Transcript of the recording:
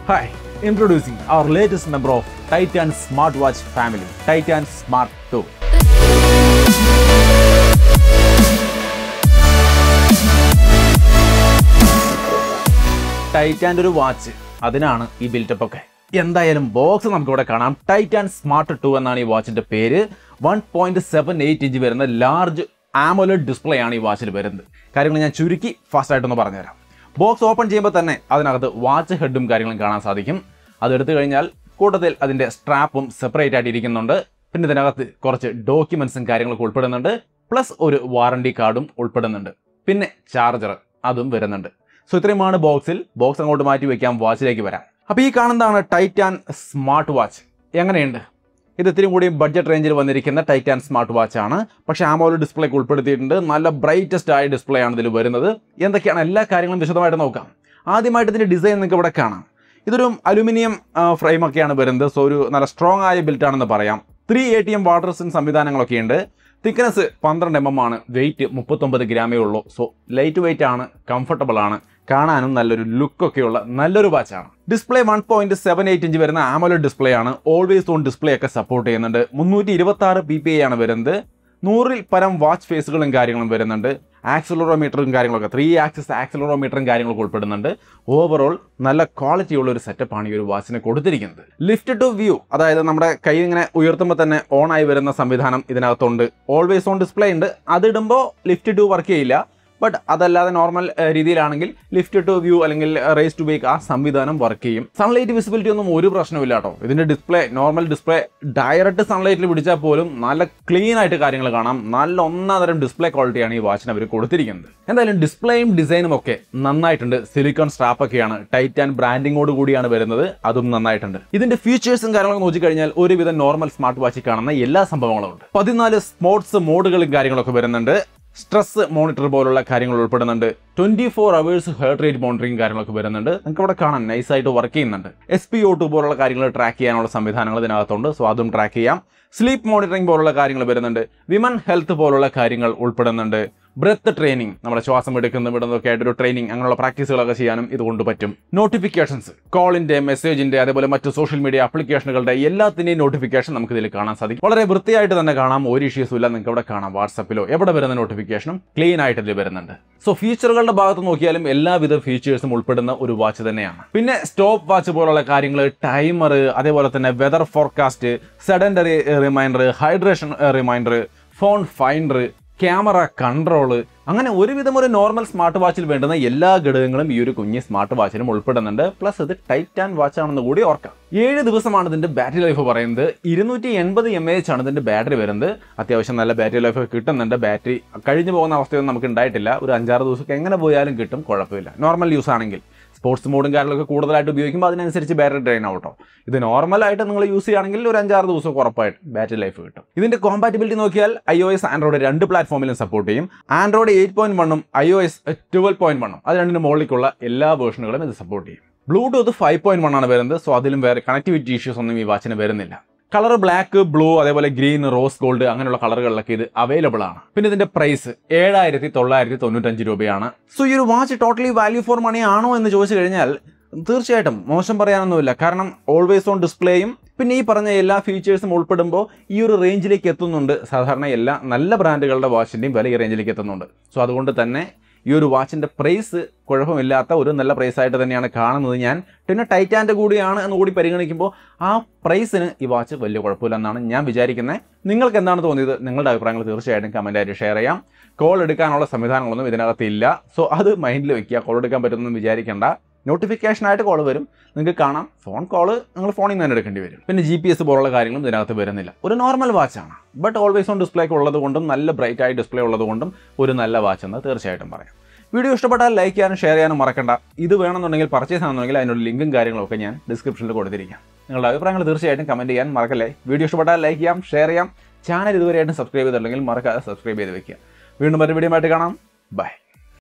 Hi, introducing our latest member of Titan Smartwatch family, Titan Smart 2. ടൈറ്റാൻ്റെ ഒരു watch അതിനാണ് ഈ built-up ഒക്കെ എന്തായാലും ബോക്സ് നമുക്കിവിടെ കാണാം ടൈറ്റാൻ സ്മാർട്ട് ടു എന്നാണ് ഈ വാച്ചിന്റെ പേര് one point seven eight inch വരുന്ന ലാർജ് ആമോലഡ് ഡിസ്പ്ലേ ആണ് ഈ വാച്ചിൽ വരുന്നത് കാര്യങ്ങൾ ഞാൻ ചുരുക്കി ഫാസ്റ്റ് ആയിട്ടൊന്ന് പറഞ്ഞുതരാം ബോക്സ് ഓപ്പൺ ചെയ്യുമ്പോൾ തന്നെ അതിനകത്ത് വാച്ച് ഹെഡും കാര്യങ്ങളും കാണാൻ സാധിക്കും അത് എടുത്തു കഴിഞ്ഞാൽ കൂട്ടത്തിൽ അതിന്റെ സ്ട്രാപ്പും സെപ്പറേറ്റ് ആയിട്ട് ഇരിക്കുന്നുണ്ട് പിന്നെ ഇതിനകത്ത് കുറച്ച് ഡോക്യുമെന്റ്സും കാര്യങ്ങളൊക്കെ ഉൾപ്പെടുന്നുണ്ട് പ്ലസ് ഒരു വാറണ്ടി കാർഡും ഉൾപ്പെടുന്നുണ്ട് പിന്നെ ചാർജർ അതും വരുന്നുണ്ട് സോ ഇത്രയുമാണ് ബോക്സിൽ ബോക്സ് അങ്ങോട്ട് മാറ്റി വെക്കാം വാച്ചിലേക്ക് വരാം അപ്പോൾ ഈ കാണുന്നതാണ് ടൈറ്റാൻ സ്മാർട്ട് വാച്ച് എങ്ങനെയുണ്ട് ഇത് ഇത്തിരി കൂടി ബഡ്ജറ്റ് റേഞ്ചിൽ വന്നിരിക്കുന്ന ടൈറ്റാൻ സ്മാർട്ട് വാച്ച് ആണ് പക്ഷേ ആമോല് ഡിസ്പ്ലേ ഒക്കെ ഉൾപ്പെടുത്തിയിട്ടുണ്ട് നല്ല ബ്രൈറ്റസ്റ്റ് ആയ ഡിസ്പ്ലേ ആണ് ഇതിൽ വരുന്നത് എന്തൊക്കെയാണ് എല്ലാ കാര്യങ്ങളും വിശദമായിട്ട് നോക്കാം ആദ്യമായിട്ട് ഇതിൻ്റെ ഡിസൈൻ നിങ്ങൾക്ക് ഇവിടെ കാണാം ഇതൊരു അലുമിനിയം ഫ്രെയിം ഒക്കെയാണ് വരുന്നത് സോ ഒരു നല്ല സ്ട്രോങ് ആയ ബിൽറ്റ് ആണെന്ന് പറയാം three A T M water resin സംവിധാനങ്ങളൊക്കെ ഉണ്ട് തിക്നെസ് പന്ത്രണ്ട് എം എം ആണ് വെയിറ്റ് മുപ്പത്തൊമ്പത് ഗ്രാമേ ഉള്ളൂ സോ ലൈറ്റ് വെയിറ്റ് ആണ് കംഫർട്ടബിൾ ആണ് കാണാനും നല്ലൊരു ലുക്കൊക്കെയുള്ള നല്ലൊരു വാച്ചാണ് display one point seven eight inch വരുന്ന ആമോലഡ് ഡിസ്പ്ലേ ആണ് ഓൾവേസ് ഓൺ ഡിസ്പ്ലേ ഒക്കെ സപ്പോർട്ട് ചെയ്യുന്നുണ്ട് മുന്നൂറ്റി ഇരുപത്തി ആറ് പി പി ഐ ആണ് വരുന്നത് നൂറിൽ പരം വാച്ച് ഫേസുകളും കാര്യങ്ങളും വരുന്നുണ്ട് ആക്സിലറോമീറ്ററും കാര്യങ്ങളൊക്കെ ത്രീ ആക്സിസ് ആക്സിലറോമീറ്ററും കാര്യങ്ങളൊക്കെ ഉൾപ്പെടുന്നുണ്ട് ഓവറോൾ നല്ല ക്വാളിറ്റി ഉള്ള ഒരു സെറ്റപ്പാണ് ഈ ഒരു വാച്ചിന് കൊടുത്തിരിക്കുന്നത് ലിഫ്റ്റ് ടു വ്യൂ അതായത് നമ്മുടെ കൈ ഇങ്ങനെ ഉയർത്തുമ്പോൾ തന്നെ ഓൺ ആയി വരുന്ന സംവിധാനം ഇതിനകത്തുണ്ട് ഓൾവേസ് ഓൺ ഡിസ്പ്ലേ ഉണ്ട് അതിടുമ്പോൾ ലിഫ്റ്റ് ടു വർക്ക് ചെയ്യില്ല ബട്ട് അതല്ലാതെ നോർമൽ രീതിയിലാണെങ്കിൽ ലിഫ്റ്റ് ടു വ്യൂ അല്ലെങ്കിൽ റേസ് ടു ബേക്ക് ആ സംവിധാനം വർക്ക് ചെയ്യും സൺലൈറ്റ് വിസിബിലിറ്റി ഒന്നും ഒരു പ്രശ്നമില്ല കേട്ടോ ഇതിന്റെ ഡിസ്പ്ലേ നോർമൽ ഡിസ്പ്ലേ ഡയറക്റ്റ് സൺലൈറ്റിൽ പിടിച്ചാൽ പോലും നല്ല ക്ലീൻ ആയിട്ട് കാര്യങ്ങൾ കാണാം നല്ല ഒന്നാതരം ഡിസ്പ്ലേ ക്വാളിറ്റിയാണ് ഈ വാച്ചിന് അവർ കൊടുത്തിരിക്കുന്നത് എന്തായാലും ഡിസ്പ്ലേയും ഡിസൈനും ഒക്കെ നന്നായിട്ടുണ്ട് സിലിക്കോൺ സ്ട്രാപ്പ് ഒക്കെയാണ് ടൈറ്റാൻ ബ്രാൻഡിങ്ങോട് കൂടിയാണ് വരുന്നത് അതും നന്നായിട്ടുണ്ട് ഇതിന്റെ ഫീച്ചേഴ്സും കാര്യങ്ങളൊക്കെ നോക്കിക്കഴിഞ്ഞാൽ ഒരുവിധം നോർമൽ സ്മാർട്ട് വാച്ചിൽ കാണുന്ന എല്ലാ സംഭവങ്ങളും ഉണ്ട് പതിനാല് സ്പോർട്സ് മോഡുകളും കാര്യങ്ങളൊക്കെ വരുന്നുണ്ട് സ്ട്രെസ് മോണിറ്റർ പോലുള്ള കാര്യങ്ങൾ ഉൾപ്പെടുന്നുണ്ട് twenty four hours heart rate monitoring കാര്യങ്ങളൊക്കെ വരുന്നുണ്ട് നിങ്ങൾക്ക് ഇവിടെ കാണാൻ നൈസായിട്ട് വർക്ക് ചെയ്യുന്നുണ്ട് എസ് പി ഒ ടു പോലുള്ള കാര്യങ്ങൾ ട്രാക്ക് ചെയ്യാനുള്ള സംവിധാനങ്ങൾ ഇതിനകത്തുണ്ട് സോ അതും ട്രാക്ക് ചെയ്യാം സ്ലീപ്പ് മോണിറ്ററിംഗ് പോലുള്ള കാര്യങ്ങൾ വരുന്നുണ്ട് വിമൻ ഹെൽത്ത് പോലുള്ള കാര്യങ്ങൾ ഉൾപ്പെടുന്നുണ്ട് ബ്രെത്ത് ട്രെയിനിങ് നമ്മുടെ ശ്വാസം എടുക്കുന്ന വിടുന്നതൊക്കെ ആയിട്ട് ഒരു ട്രെയിനിങ് അങ്ങനെയുള്ള പ്രാക്ടീസുകളൊക്കെ ചെയ്യാനും ഇതുകൊണ്ട് പറ്റും നോട്ടിഫിക്കേഷൻസ് കോളിന്റെ മെസ്സേജിന്റെ അതേപോലെ മറ്റ് സോഷ്യൽ മീഡിയ ആപ്ലിക്കേഷനുകളുടെ എല്ലാത്തിന്റെയും നോട്ടിഫിക്കേഷൻ നമുക്ക് ഇതിൽ കാണാൻ സാധിക്കും വളരെ വൃത്തിയായിട്ട് തന്നെ കാണാം ഒരു ഇഷ്യൂസും ഇല്ല നിങ്ങൾക്ക് ഇവിടെ കാണാം വാട്സപ്പിലോ എവിടെ വരുന്ന നോട്ടിഫിക്കേഷനും ക്ലീൻ ആയിട്ട് ഇതിൽ വരുന്നുണ്ട് സോ ഫീച്ചറുകളുടെ ഭാഗത്ത് നോക്കിയാലും എല്ലാവിധ ഫീച്ചേഴ്സും ഉൾപ്പെടുന്ന ഒരു വാച്ച് തന്നെയാണ് പിന്നെ സ്റ്റോപ്പ് വാച്ച് പോലുള്ള കാര്യങ്ങൾ ടൈമർ അതേപോലെ തന്നെ weather forecast sedentary reminder hydration reminder phone finder camera control അങ്ങനെ ഒരുവിധം ഒരു നോർമൽ സ്മാർട്ട് വാച്ചിൽ വേണ്ടുന്ന എല്ലാ ഘടകങ്ങളും ഈ ഒരു കുഞ്ഞ് സ്മാർട്ട് വാച്ചിലും ഉൾപ്പെടുന്നുണ്ട് പ്ലസ് ഇത് ടൈറ്റാൻ വാച്ച് ആണെന്ന് കൂടി ഓർക്കാം ഏഴ് ദിവസമാണ് ഇതിന്റെ ബാറ്ററി ലൈഫ് പറയുന്നത് ഇരുന്നൂറ്റി എൺപത് എം എച്ച് ആണ് ഇതിന്റെ ബാറ്ററി വരുന്നത് അത്യാവശ്യം നല്ല ബാറ്ററി ലൈഫ് കിട്ടുന്നുണ്ട് ബാറ്ററി കഴിഞ്ഞു പോകുന്ന അവസ്ഥയൊന്നും നമുക്ക് ഉണ്ടായിട്ടില്ല ഒരു അഞ്ചാറ് ദിവസം എങ്ങനെ പോയാലും കിട്ടും കുഴപ്പമില്ല നോർമൽ യൂസ് ആണെങ്കിൽ സ്പോർട്സ് മോഡും കാര്യങ്ങളൊക്കെ കൂടുതലായിട്ട് ഉപയോഗിക്കുമ്പോൾ അതിനനുസരിച്ച് ബാറ്ററി ഡ്രെയിൻ ആവട്ടോ ഇത് നോർമലായിട്ട് നിങ്ങൾ യൂസ് ചെയ്യുകയാണെങ്കിൽ ഒരു അഞ്ചാറ് ദിവസം ഉറപ്പായിട്ട് ബാറ്ററി ലൈഫ് കിട്ടും ഇതിന്റെ കോമ്പാറ്റിബിലിറ്റി നോക്കിയാൽ ഐ ഒ എസ് ആൻഡ്രോയിഡ് രണ്ട് പ്ലാറ്റ്ഫോമിലും സപ്പോർട്ട് ചെയ്യും ആൻഡ്രോയിഡ് എയ്റ്റ് പോയിന്റ് വണ്ണും I O S twelve point വണ്ണും അത് രണ്ടിന് മുകളിലേക്കുള്ള എല്ലാ വേർഷനുകളും ഇത് സപ്പോർട്ട് ചെയ്യും ബ്ലൂടൂത്ത് ഫൈവ് പോയിന്റ് വൺ ആണ് വരുന്നത് സോ അതിലും വേറെ കണക്ടിവിറ്റി ഇഷ്യൂസ് ഒന്നും ഈ വാച്ചിന് വരുന്നില്ല കളർ ബ്ലാക്ക് ബ്ലൂ അതേപോലെ ഗ്രീൻ റോസ് ഗോൾഡ് അങ്ങനെയുള്ള കളറുകളിലൊക്കെ ഇത് അവൈലബിൾ ആണ് പിന്നെ ഇതിന്റെ പ്രൈസ് ഏഴായിരത്തി തൊള്ളായിരത്തി തൊണ്ണൂറ്റഞ്ച് രൂപയാണ് സോ ഈ ഒരു watch totally value for money ആണോ എന്ന് ചോദിച്ചു കഴിഞ്ഞാൽ തീർച്ചയായിട്ടും മോശം പറയാനൊന്നുമില്ല കാരണം ഓൾവേസ് ഓൺ ഡിസ്പ്ലേയും പിന്നെ ഈ പറഞ്ഞ എല്ലാ ഫീച്ചേഴ്സും ഉൾപ്പെടുമ്പോൾ ഈ ഒരു റേഞ്ചിലേക്ക് എത്തുന്നുണ്ട് സാധാരണ എല്ലാ നല്ല ബ്രാൻഡുകളുടെ വാച്ചിൻ്റെയും വില ഈ റേഞ്ചിലേക്ക് എത്തുന്നുണ്ട് സോ അതുകൊണ്ട് തന്നെ ഈ ഒരു വാച്ചിൻ്റെ പ്രൈസ് കുഴപ്പമില്ലാത്ത ഒരു നല്ല പ്രൈസ് ആയിട്ട് തന്നെയാണ് കാണുന്നത് ഞാൻ പിന്നെ ടൈറ്റാൻ്റെ കൂടിയാണ് എന്ന് കൂടി പരിഗണിക്കുമ്പോൾ ആ പ്രൈസിന് ഈ വാച്ച് വലിയ കുഴപ്പമില്ലെന്നാണ് ഞാൻ വിചാരിക്കുന്നത് നിങ്ങൾക്ക് എന്താണ് തോന്നിയത് നിങ്ങളുടെ അഭിപ്രായങ്ങൾ തീർച്ചയായിട്ടും കമൻറ്റായിട്ട് ഷെയർ ചെയ്യാം കോൾ എടുക്കാനുള്ള സംവിധാനങ്ങളൊന്നും ഇതിനകത്ത് ഇല്ല സോ അത് മൈൻഡിൽ വെക്കുക കോൾ എടുക്കാൻ പറ്റുമെന്ന് വിചാരിക്കേണ്ട നോട്ടിഫിക്കേഷനായിട്ട് കോൾ വരും നിങ്ങൾക്ക് കാണാം ഫോൺ കോൾ നിങ്ങൾ ഫോണിൽ നിന്ന് തന്നെ എടുക്കേണ്ടി വരും പിന്നെ ജി പി എസ് പോലുള്ള കാര്യങ്ങളും ഇതിനകത്ത് വരുന്നില്ല ഒരു നോർമൽ വാച്ചാണ് ബട്ട് ഓൾവേസ് ഓൺ ഡിസ്പ്ലേ ഒക്കെ ഉള്ളത് കൊണ്ടും നല്ല ബ്രൈറ്റ് ആയി ഡിസ്പ്ലേ ഉള്ളത് കൊണ്ടും ഒരു നല്ല വാച്ച് എന്ന് തീർച്ചയായിട്ടും പറയാം വീഡിയോ ഇഷ്ടപ്പെട്ടാൽ ലൈക്ക് ചെയ്യാനും ഷെയർ ചെയ്യാനും മറക്കണ്ട ഇത് വേണമെന്നുണ്ടെങ്കിൽ പർച്ചേസ് ആണെന്നുണ്ടെങ്കിൽ അതിനുള്ള ലിങ്കും കാര്യങ്ങളും ഒക്കെ ഞാൻ ഡിസ്ക്രിപ്ഷനിൽ കൊടുത്തിരിക്കാം നിങ്ങളുടെ അഭിപ്രായങ്ങൾ തീർച്ചയായിട്ടും കമൻറ്റ് ചെയ്യാൻ മറക്കല്ലേ വീഡിയോ ഇഷ്ടപ്പെട്ടാൽ ലൈക്ക് ചെയ്യാം ഷെയർ ചെയ്യാം ചാനൽ ഇതുവരെയായിട്ടും സബ്സ്ക്രൈബ് ചെയ്തിട്ടുണ്ടെങ്കിൽ മറക്കാതെ സബ്സ്ക്രൈബ് ചെയ്ത് വെക്കുക വീണ്ടും മറ്റു വീഡിയോ ആയിട്ട് കാണാം ബൈ